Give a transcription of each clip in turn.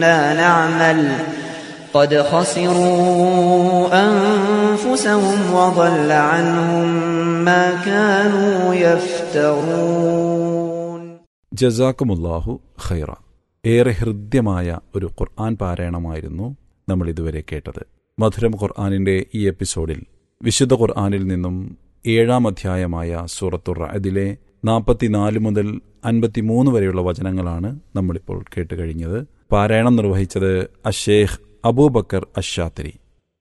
لا نعمل قد خسروا أنفسهم وضل عنهم ما كانوا يفترون ജസാക്കുമുല്ലാഹു ഖൈറ ഏറെ ഹൃദ്യമായ ഒരു ഖുർആൻ പാരായണമായിരുന്നു നമ്മൾ ഇതുവരെ കേട്ടത് മധുരം ഖുർആാനിന്റെ ഈ എപ്പിസോഡിൽ വിശുദ്ധ ഖുർആാനിൽ നിന്നും ഏഴാം അധ്യായമായ സൂറത്തുർ റഅദിലെ നാൽപ്പത്തിനാല് മുതൽ അൻപത്തിമൂന്ന് വരെയുള്ള വചനങ്ങളാണ് നമ്മളിപ്പോൾ കേട്ട് കഴിഞ്ഞത് പാരായണം നിർവഹിച്ചത് അഷേഖ് അബൂബക്കർ അഷാത്തിരി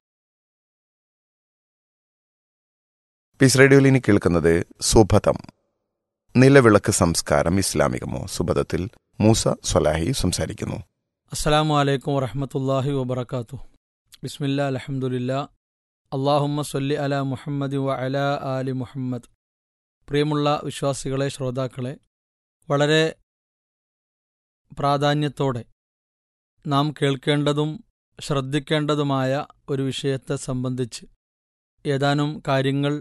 പീസ് റേഡിയോയിൽ ഇനി കേൾക്കുന്നത് സുഭതം നിലവിളക്ക് സംസ്കാരം ഇസ്ലാമികമോ സുബതത്തിൽ മൂസ സ്വലാഹി സംസാരിക്കുന്നു അസ്സലാമു അലൈക്കും വറഹമത്തല്ലാഹി വബർക്കാത്തു ബിസ്മില്ല അലഹമുല്ല അള്ളാഹുമ്മ സൊല്ലി അല മുഹമ്മദ് വ അല ആലി മുഹമ്മദ് പ്രിയമുള്ള വിശ്വാസികളെ ശ്രോതാക്കളെ വളരെ പ്രാധാന്യത്തോടെ നാം കേൾക്കേണ്ടതും ശ്രദ്ധിക്കേണ്ടതുമായ ഒരു വിഷയത്തെ സംബന്ധിച്ച് ഏതാനും കാര്യങ്ങൾ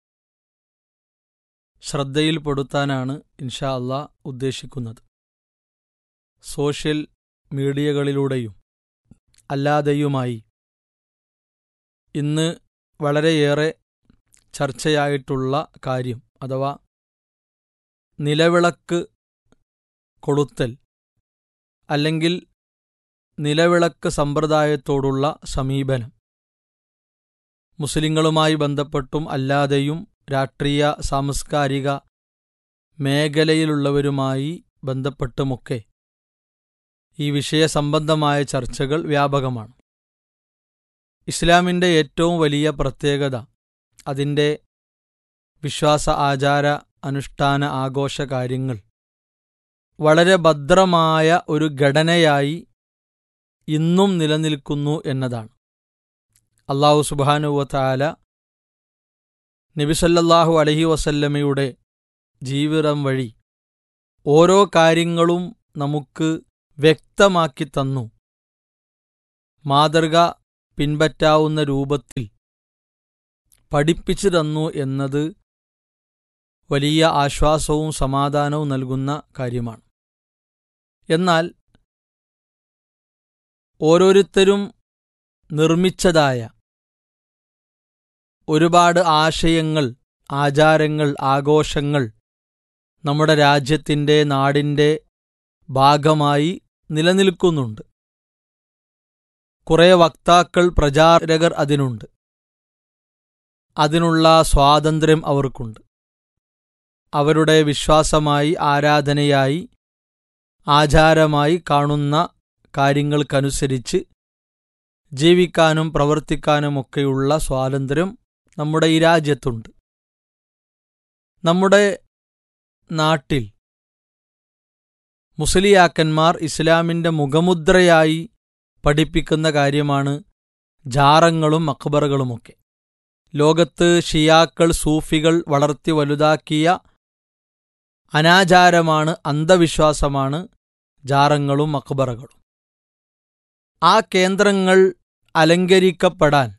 ശ്രദ്ധയിൽപ്പെടുത്താനാണ് ഇൻഷാ അള്ളാ ഉദ്ദേശിക്കുന്നത് സോഷ്യൽ മീഡിയകളിലൂടെയും അല്ലാതെയുമായി ഇന്ന് വളരെയേറെ ചർച്ചയായിട്ടുള്ള കാര്യം അഥവാ നിലവിളക്ക് കൊളുത്തൽ അല്ലെങ്കിൽ നിലവിളക്ക് സമ്പ്രദായത്തോടുള്ള സമീപനം മുസ്ലിങ്ങളുമായി ബന്ധപ്പെട്ടും അല്ലാതെയും രാഷ്ട്രീയ സാംസ്കാരിക മേഖലയിലുള്ളവരുമായി ബന്ധപ്പെട്ടുമൊക്കെ ഈ വിഷയസംബന്ധമായ ചർച്ചകൾ വ്യാപകമാണ് ഇസ്ലാമിൻ്റെ ഏറ്റവും വലിയ പ്രത്യേകത അതിൻ്റെ വിശ്വാസ ആചാര അനുഷ്ഠാന ആഘോഷ കാര്യങ്ങൾ വളരെ ഭദ്രമായ ഒരു ഘടനയായി ഇന്നും നിലനിൽക്കുന്നു എന്നതാണ് അള്ളാഹു സുബാനുവത്താല നബിസല്ലാഹു അലഹി വസല്ലമയുടെ ജീവിതം വഴി ഓരോ കാര്യങ്ങളും നമുക്ക് വ്യക്തമാക്കി തന്നു മാതൃക പിൻപറ്റാവുന്ന രൂപത്തിൽ പഠിപ്പിച്ചു തന്നു എന്നത് വലിയ ആശ്വാസവും സമാധാനവും നൽകുന്ന കാര്യമാണ് എന്നാൽ ഓരോരുത്തരും നിർമ്മിച്ചതായ ഒരുപാട് ആശയങ്ങൾ ആചാരങ്ങൾ ആഘോഷങ്ങൾ നമ്മുടെ രാജ്യത്തിൻ്റെ നാടിൻ്റെ ഭാഗമായി നിലനിൽക്കുന്നുണ്ട് കുറേ വക്താക്കൾ പ്രചാരകർ അതിനുണ്ട് അതിനുള്ള സ്വാതന്ത്ര്യം അവർക്കുണ്ട് അവരുടെ വിശ്വാസമായി ആരാധനയായി ആചാരമായി കാണുന്ന കാര്യങ്ങൾക്കനുസരിച്ച് ജീവിക്കാനും പ്രവർത്തിക്കാനുമൊക്കെയുള്ള സ്വാതന്ത്ര്യം നമ്മുടെ ഈ രാജ്യത്തുണ്ട് നമ്മുടെ നാട്ടിൽ മുസ്ലിയാക്കന്മാർ ഇസ്ലാമിൻ്റെ മുഖമുദ്രയായി പഠിപ്പിക്കുന്ന കാര്യമാണ് ജാറങ്ങളും അക്ബറുകളുമൊക്കെ ലോകത്ത് ഷിയാക്കൾ സൂഫികൾ വളർത്തി വലുതാക്കിയ അനാചാരമാണ് അന്ധവിശ്വാസമാണ് ജാറങ്ങളും അക്ബറകളും ആ കേന്ദ്രങ്ങൾ അലങ്കരിക്കപ്പെടാൻ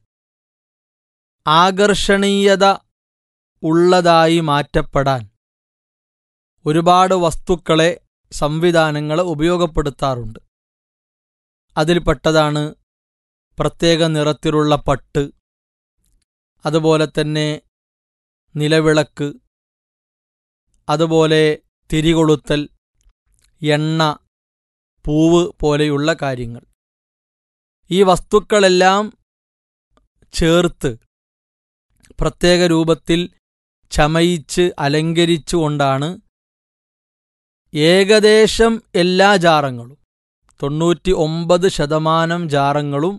ആകർഷണീയത ഉള്ളതായി മാറ്റപ്പെടാൻ ഒരുപാട് വസ്തുക്കളെ സംവിധാനങ്ങളെ ഉപയോഗപ്പെടുത്താറുണ്ട് അതിൽപ്പെട്ടതാണ് പ്രത്യേക നിറത്തിലുള്ള പട്ട് അതുപോലെ തന്നെ നിലവിളക്ക് അതുപോലെ തിരികൊളുത്തൽ എണ്ണ പൂവ് പോലെയുള്ള കാര്യങ്ങൾ ഈ വസ്തുക്കളെല്ലാം ചേർത്ത് പ്രത്യേക രൂപത്തിൽ ചമയിച്ച് അലങ്കരിച്ചുകൊണ്ടാണ് ഏകദേശം എല്ലാ ജാറങ്ങളും തൊണ്ണൂറ്റി ഒമ്പത് ശതമാനം ജാറങ്ങളും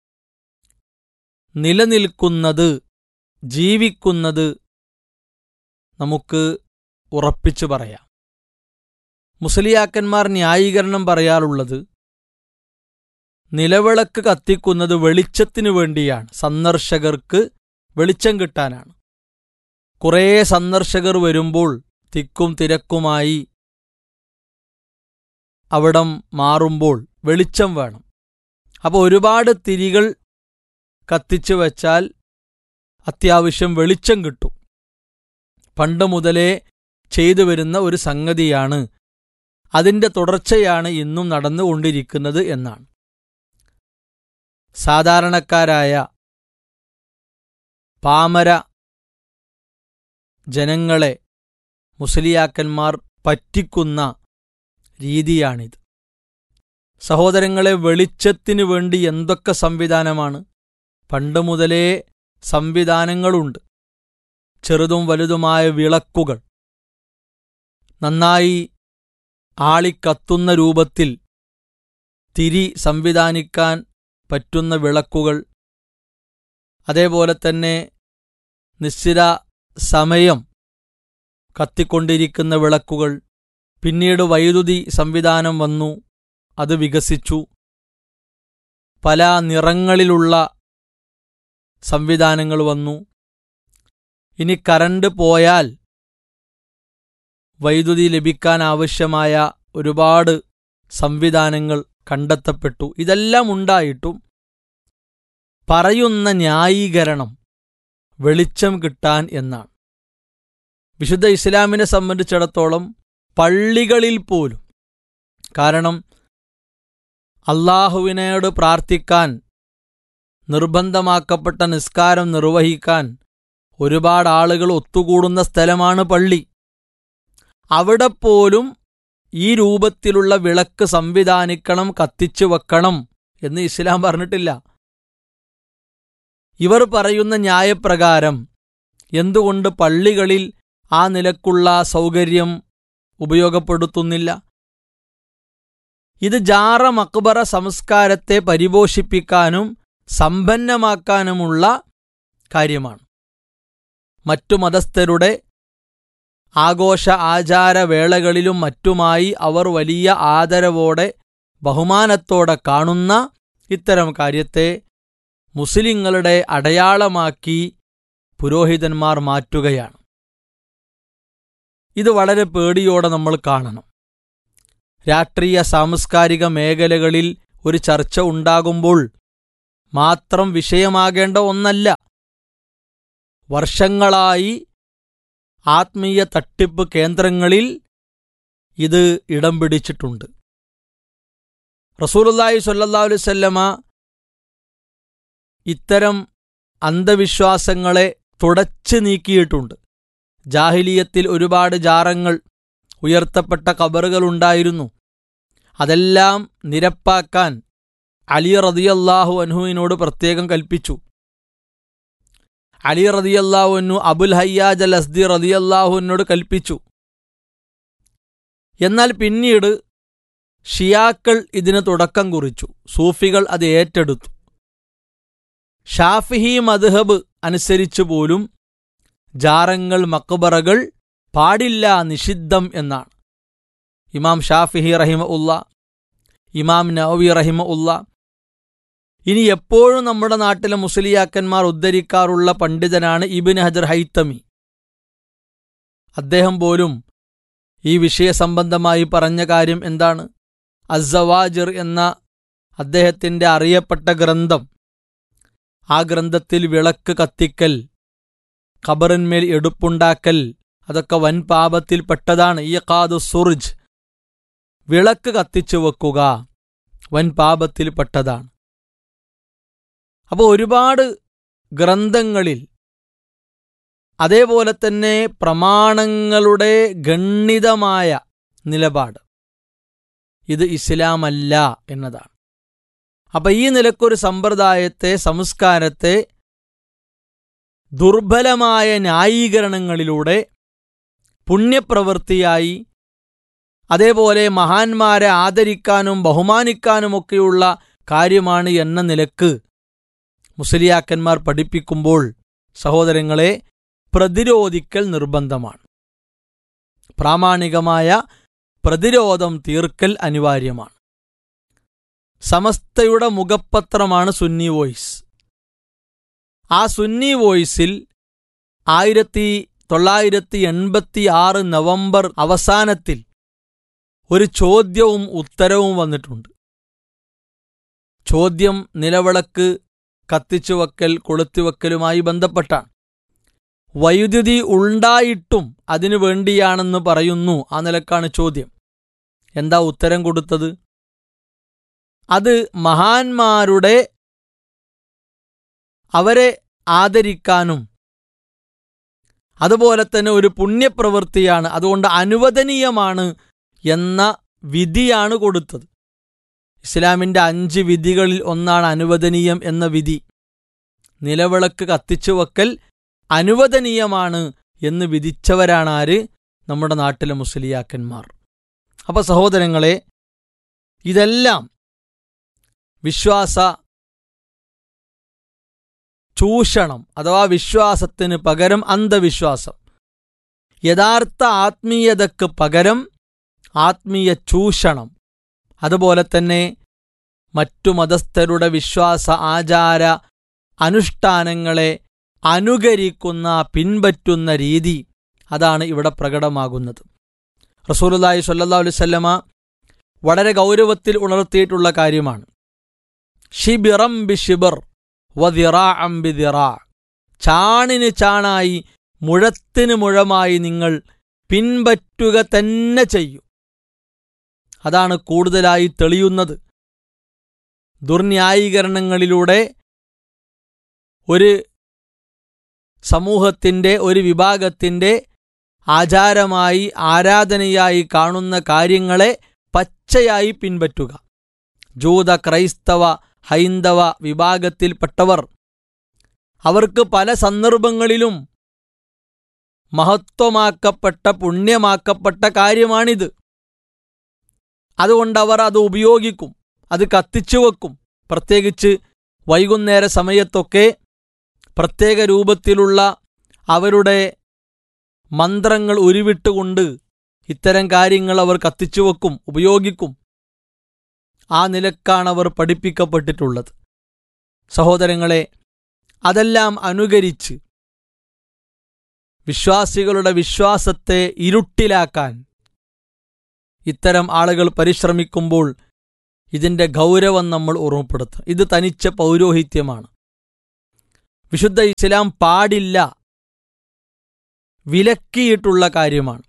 നിലനിൽക്കുന്നത് ജീവിക്കുന്നത് നമുക്ക് ഉറപ്പിച്ചു പറയാം മുസ്ലിയാക്കന്മാർ ന്യായീകരണം പറയാറുള്ളത് നിലവിളക്ക് കത്തിക്കുന്നത് വെളിച്ചത്തിനു വേണ്ടിയാണ് സന്ദർശകർക്ക് വെളിച്ചം കിട്ടാനാണ് കുറേ സന്ദർശകർ വരുമ്പോൾ തിക്കും തിരക്കുമായി അവിടം മാറുമ്പോൾ വെളിച്ചം വേണം അപ്പോൾ ഒരുപാട് തിരികൾ കത്തിച്ചു വച്ചാൽ അത്യാവശ്യം വെളിച്ചം കിട്ടും പണ്ട് മുതലേ ചെയ്തു വരുന്ന ഒരു സംഗതിയാണ് അതിന്റെ തുടർച്ചയാണ് ഇന്നും നടന്നുകൊണ്ടിരിക്കുന്നത് എന്നാണ് സാധാരണക്കാരായ പാമര ജനങ്ങളെ മുസ്ലിയാക്കന്മാർ പറ്റിക്കുന്ന രീതിയാണിത് സഹോദരങ്ങളെ വെളിച്ചത്തിനു വേണ്ടി എന്തൊക്കെ സംവിധാനമാണ് പണ്ട് മുതലേ സംവിധാനങ്ങളുണ്ട് ചെറുതും വലുതുമായ വിളക്കുകൾ നന്നായി ആളിക്കത്തുന്ന രൂപത്തിൽ തിരി സംവിധാനിക്കാൻ പറ്റുന്ന വിളക്കുകൾ അതേപോലെ തന്നെ നിശ്ചിത സമയം കത്തിക്കൊണ്ടിരിക്കുന്ന വിളക്കുകൾ പിന്നീട് വൈദ്യുതി സംവിധാനം വന്നു അത് വികസിച്ചു പല നിറങ്ങളിലുള്ള സംവിധാനങ്ങൾ വന്നു ഇനി കറണ്ട് പോയാൽ വൈദ്യുതി ലഭിക്കാൻ ആവശ്യമായ ഒരുപാട് സംവിധാനങ്ങൾ കണ്ടെത്തപ്പെട്ടു ഇതെല്ലാം ഉണ്ടായിട്ടും പറയുന്ന ന്യായീകരണം വെളിച്ചം കിട്ടാൻ എന്നാണ് വിശുദ്ധ ഇസ്ലാമിനെ സംബന്ധിച്ചിടത്തോളം പള്ളികളിൽ പോലും കാരണം അള്ളാഹുവിനോട് പ്രാർത്ഥിക്കാൻ നിർബന്ധമാക്കപ്പെട്ട നിസ്കാരം നിർവഹിക്കാൻ ഒരുപാട് ആളുകൾ ഒത്തുകൂടുന്ന സ്ഥലമാണ് പള്ളി അവിടെ പോലും ഈ രൂപത്തിലുള്ള വിളക്ക് സംവിധാനിക്കണം കത്തിച്ചു വെക്കണം എന്ന് ഇസ്ലാം പറഞ്ഞിട്ടില്ല ഇവർ പറയുന്ന ന്യായപ്രകാരം എന്തുകൊണ്ട് പള്ളികളിൽ ആ നിലക്കുള്ള സൗകര്യം ഉപയോഗപ്പെടുത്തുന്നില്ല ഇത് ജാറ മക്ബറ സംസ്കാരത്തെ പരിപോഷിപ്പിക്കാനും സമ്പന്നമാക്കാനുമുള്ള കാര്യമാണ് മറ്റു മതസ്ഥരുടെ ആഘോഷ ആചാരവേളകളിലും മറ്റുമായി അവർ വലിയ ആദരവോടെ ബഹുമാനത്തോടെ കാണുന്ന ഇത്തരം കാര്യത്തെ മുസ്ലിങ്ങളുടെ അടയാളമാക്കി പുരോഹിതന്മാർ മാറ്റുകയാണ് ഇത് വളരെ പേടിയോടെ നമ്മൾ കാണണം രാഷ്ട്രീയ സാംസ്കാരിക മേഖലകളിൽ ഒരു ചർച്ച ഉണ്ടാകുമ്പോൾ മാത്രം വിഷയമാകേണ്ട ഒന്നല്ല വർഷങ്ങളായി ആത്മീയ തട്ടിപ്പ് കേന്ദ്രങ്ങളിൽ ഇത് ഇടം പിടിച്ചിട്ടുണ്ട് റസൂലുല്ലാഹി സ്വല്ലല്ലാഹു അലൈഹി വസല്ലമ ഇത്തരം അന്ധവിശ്വാസങ്ങളെ തുടച്ചു നീക്കിയിട്ടുണ്ട് ജാഹിലിയത്തിൽ ഒരുപാട് ജാറങ്ങൾ ഉയർത്തപ്പെട്ട കബറുകളുണ്ടായിരുന്നു അതെല്ലാം നിരപ്പാക്കാൻ അലി റതിയല്ലാഹു അൻഹുവിനോട് പ്രത്യേകം കൽപ്പിച്ചു അലി റതിയല്ലാഹു അന്നു അബുൽ ഹയ്യാജ് അൽ അസ്ദി റതിയല്ലാഹുവിനോട് കൽപ്പിച്ചു എന്നാൽ പിന്നീട് ഷിയാക്കൾ ഇതിന് തുടക്കം കുറിച്ചു സൂഫികൾ അത് ഏറ്റെടുത്തു ഷാഫിഹി മദ്ഹബ് അനുസരിച്ചു പോലും ജാറങ്ങൾ മക്ബറകൾ പാടില്ല നിഷിദ്ധം എന്നാണ് ഇമാം ഷാഫിഹി റഹിമ ഉള്ള ഇമാം നവവി റഹിമ ഉള്ള ഇനി എപ്പോഴും നമ്മുടെ നാട്ടിലെ മുസ്ലിയാക്കന്മാർ ഉദ്ധരിക്കാറുള്ള പണ്ഡിതനാണ് ഇബിൻ ഹജർ ഹൈത്തമി അദ്ദേഹം പോലും ഈ വിഷയസംബന്ധമായി പറഞ്ഞ കാര്യം എന്താണ് അസവാജിർ എന്ന അദ്ദേഹത്തിന്റെ അറിയപ്പെട്ട ഗ്രന്ഥം ആ ഗ്രന്ഥത്തിൽ വിളക്ക് കത്തിക്കൽ ഖബറിന്മേൽ എടുപ്പുണ്ടാക്കൽ അതൊക്കെ വൻ പാപത്തിൽപ്പെട്ടതാണ് ഈ കാതു സുർജ് വിളക്ക് കത്തിച്ചു വെക്കുക വൻ പാപത്തിൽപ്പെട്ടതാണ് അപ്പോൾ ഒരുപാട് ഗ്രന്ഥങ്ങളിൽ അതേപോലെ തന്നെ പ്രമാണങ്ങളുടെ ഗണ്ണിതമായ നിലപാട് ഇത് ഇസ്ലാമല്ല എന്നതാണ് അപ്പൊ ഈ നിലക്കൊരു സമ്പ്രദായത്തെ സംസ്കാരത്തെ ദുർബലമായ ന്യായീകരണങ്ങളിലൂടെ പുണ്യപ്രവൃത്തിയായി അതേപോലെ മഹാന്മാരെ ആദരിക്കാനും ബഹുമാനിക്കാനുമൊക്കെയുള്ള കാര്യമാണ് എന്ന നിലക്ക് മുസ്ലിയാക്കന്മാർ പഠിപ്പിക്കുമ്പോൾ സഹോദരങ്ങളെ പ്രതിരോധിക്കൽ നിർബന്ധമാണ് പ്രാമാണികമായ പ്രതിരോധം തീർക്കൽ അനിവാര്യമാണ് സമസ്തയുടെ മുഖപത്രമാണ് സുന്നി വോയിസ് ആ സുന്നി വോയിസിൽ ആയിരത്തി തൊള്ളായിരത്തി എൺപത്തി ആറ് നവംബർ അവസാനത്തിൽ ഒരു ചോദ്യവും ഉത്തരവും വന്നിട്ടുണ്ട് ചോദ്യം നിലവിളക്ക് കത്തിച്ചുവെക്കൽ കൊളുത്തിവെക്കലുമായി ബന്ധപ്പെട്ടാണ് വൈദ്യുതി ഉണ്ടായിട്ടും അതിനു വേണ്ടിയാണെന്ന് പറയുന്നു ആ നിലക്കാണ് ചോദ്യം എന്താ ഉത്തരം കൊടുത്തത് അത് മഹാന്മാരുടെ അവരെ ആദരിക്കാനും അതുപോലെ തന്നെ ഒരു പുണ്യപ്രവൃത്തിയാണ് അതുകൊണ്ട് അനുവദനീയമാണ് എന്ന വിധിയാണ് കൊടുത്തത് ഇസ്ലാമിൻ്റെ അഞ്ച് വിധികളിൽ ഒന്നാണ് അനുവദനീയം എന്ന വിധി നിലവിളക്ക് കത്തിച്ചു വെക്കൽ അനുവദനീയമാണ് എന്ന് വിധിച്ചവരാണ് ആര് നമ്മുടെ നാട്ടിലെ മുസ്ലിയാക്കന്മാർ അപ്പൊ സഹോദരങ്ങളെ ഇതെല്ലാം വിശ്വാസ ചൂഷണം അഥവാ വിശ്വാസത്തിന് പകരം അന്ധവിശ്വാസം യഥാർത്ഥ ആത്മീയതയ്ക്ക് പകരം ആത്മീയ ചൂഷണം അതുപോലെ തന്നെ മറ്റു മതസ്ഥരുടെ വിശ്വാസ ആചാര അനുഷ്ഠാനങ്ങളെ അനുകരിക്കുന്ന പിൻപറ്റുന്ന രീതി അതാണ് ഇവിടെ പ്രകടമാകുന്നത് റസൂലുല്ലാഹി സ്വല്ലല്ലാഹു അലൈഹി വസല്ലമ വളരെ ഗൗരവത്തിൽ ഉണർത്തിയിട്ടുള്ള കാര്യമാണ് ഷിബിറം ബി ഷിബർ വദിറാഅം ബി ദിറാ ചാണിന് ചാണായി മുഴത്തിന് മുഴമായി നിങ്ങൾ പിൻപറ്റുക തന്നെ ചെയ്യും അതാണ് കൂടുതലായി തെളിയുന്നത് ദുർന്യായീകരണങ്ങളിലൂടെ ഒരു സമൂഹത്തിൻ്റെ ഒരു വിഭാഗത്തിൻ്റെ ആചാരമായി ആരാധനയായി കാണുന്ന കാര്യങ്ങളെ പച്ചയായി പിൻപറ്റുക ജൂത ക്രൈസ്തവ ഹൈന്ദവ വിഭാഗത്തിൽപ്പെട്ടവർ അവർക്ക് പല സന്ദർഭങ്ങളിലും മഹത്വമാക്കപ്പെട്ട പുണ്യമാക്കപ്പെട്ട കാര്യമാണിത് അതുകൊണ്ട് അവർ അത് ഉപയോഗിക്കും അത് കത്തിച്ചു വെക്കും പ്രത്യേകിച്ച് വൈകുന്നേര സമയത്തൊക്കെ പ്രത്യേക രൂപത്തിലുള്ള അവരുടെ മന്ത്രങ്ങൾ ഉരുവിട്ടുകൊണ്ട് ഇത്തരം കാര്യങ്ങൾ അവർ കത്തിച്ചു വെക്കും ഉപയോഗിക്കും ആ നിലക്കാണ് അവർ പഠിപ്പിക്കപ്പെട്ടിട്ടുള്ളത് സഹോദരങ്ങളെ അതെല്ലാം അനുകരിച്ച് വിശ്വാസികളുടെ വിശ്വാസത്തെ ഇരുട്ടിലാക്കാൻ ഇത്തരം ആളുകൾ പരിശ്രമിക്കുമ്പോൾ ഇതിന്റെ ഗൗരവം നമ്മൾ ഓർമ്മപ്പെടുത്തും ഇത് തനിച്ച പൗരോഹിത്യമാണ് വിശുദ്ധ ഇസ്ലാം പാടില്ല വിലക്കിയിട്ടുള്ള കാര്യമാണ്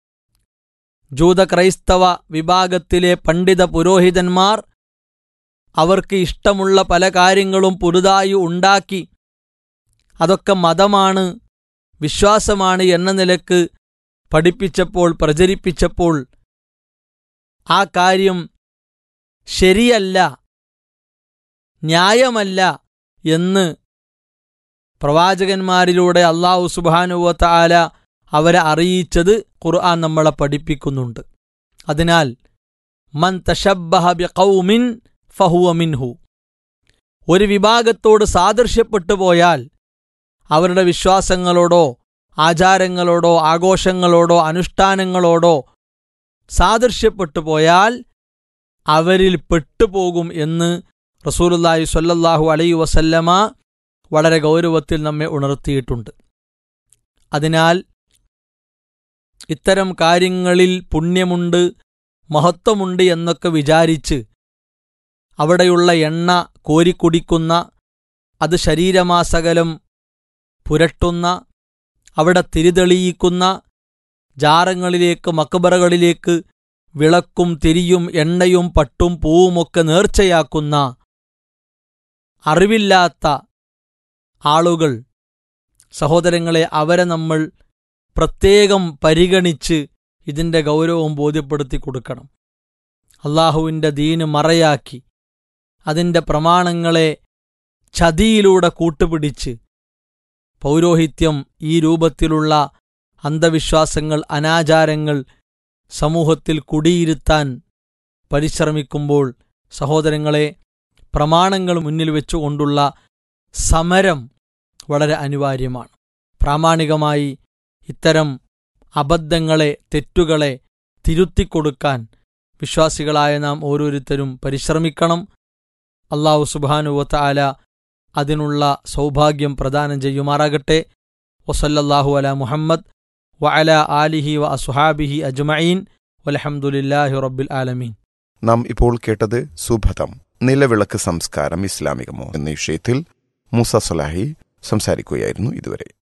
ജൂത ക്രൈസ്തവ വിഭാഗത്തിലെ പണ്ഡിത പുരോഹിതന്മാർ അവർക്ക് ഇഷ്ടമുള്ള പല കാര്യങ്ങളും പുതുതായി ഉണ്ടാക്കി അതൊക്കെ മതമാണ് വിശ്വാസമാണ് എന്ന നിലക്ക് പഠിപ്പിച്ചപ്പോൾ പ്രചരിപ്പിച്ചപ്പോൾ ആ കാര്യം ശരിയല്ല ന്യായമല്ല എന്ന് പ്രവാചകന്മാരിലൂടെ അള്ളാഹു സുബാനുവത്ത ആല അവരെ അറിയിച്ചത് ഖുർആൻ നമ്മളെ പഠിപ്പിക്കുന്നുണ്ട് അതിനാൽ മൻ തഷബ്ബഹ ബിഖൗമിൻ ഫഹുവ മിൻഹു ഒരു വിഭാഗത്തോട് സാദൃശ്യപ്പെട്ടു പോയാൽ അവരുടെ വിശ്വാസങ്ങളോടോ ആചാരങ്ങളോടോ ആഘോഷങ്ങളോടോ അനുഷ്ഠാനങ്ങളോടോ സാദൃശ്യപ്പെട്ടു പോയാൽ അവരിൽ പെട്ടുപോകും എന്ന് റസൂലുല്ലാഹി സ്വല്ലല്ലാഹു അലൈ വസല്ലമ വളരെ ഗൗരവത്തിൽ നമ്മെ ഉണർത്തിയിട്ടുണ്ട് അതിനാൽ ഇത്തരം കാര്യങ്ങളിൽ പുണ്യമുണ്ട് മഹത്വമുണ്ട് എന്നൊക്കെ വിചാരിച്ച് അവിടെയുള്ള എണ്ണ കോരിക്കുടിക്കുന്ന അത് ശരീരമാസകലം പുരട്ടുന്ന അവിടെ തിരിതെളിയിക്കുന്ന ജാറങ്ങളിലേക്ക് മക്ബറകളിലേക്ക് വിളക്കും തിരിയും എണ്ണയും പട്ടും പൂവുമൊക്കെ നേർച്ചയാക്കുന്ന അറിവില്ലാത്ത ആളുകൾ സഹോദരങ്ങളെ അവരെ നമ്മൾ പ്രത്യേകം പരിഗണിച്ച് ഇതിന്റെ ഗൗരവം ബോധ്യപ്പെടുത്തി കൊടുക്കണം അള്ളാഹുവിൻ്റെ ദീന് മറയാക്കി അതിൻ്റെ പ്രമാണങ്ങളെ ചതിയിലൂടെ കൂട്ടുപിടിച്ച് പൗരോഹിത്യം ഈ രൂപത്തിലുള്ള അന്ധവിശ്വാസങ്ങൾ അനാചാരങ്ങൾ സമൂഹത്തിൽ കുടിയിരുത്താൻ പരിശ്രമിക്കുമ്പോൾ സഹോദരങ്ങളെ പ്രമാണങ്ങൾ മുന്നിൽ വെച്ചുകൊണ്ടുള്ള സമരം വളരെ അനിവാര്യമാണ് പ്രാമാണികമായി ഇത്തരം അബദ്ധങ്ങളെ തെറ്റുകളെ തിരുത്തിക്കൊടുക്കാൻ വിശ്വാസികളായ നാം ഓരോരുത്തരും പരിശ്രമിക്കണം അള്ളാഹു സുബാനുവത്ത ആല അതിനുള്ള സൗഭാഗ്യം പ്രദാനം ചെയ്യുമാറാകട്ടെ വസല്ലല്ലാഹു അല മുഹമ്മദ് വ അല ആലിഹി വ അസുഹാബിഹി അജ്മഈൻ വലഹമുല്ലാഹി റബ്ബിൽ ആലമീൻ നാം ഇപ്പോൾ കേട്ടത് സുഭതം നിലവിളക്ക് സംസ്കാരം ഇസ്ലാമികമോ എന്ന വിഷയത്തിൽ മൂസ സലാഹി സംസാരിക്കുകയായിരുന്നു ഇതുവരെ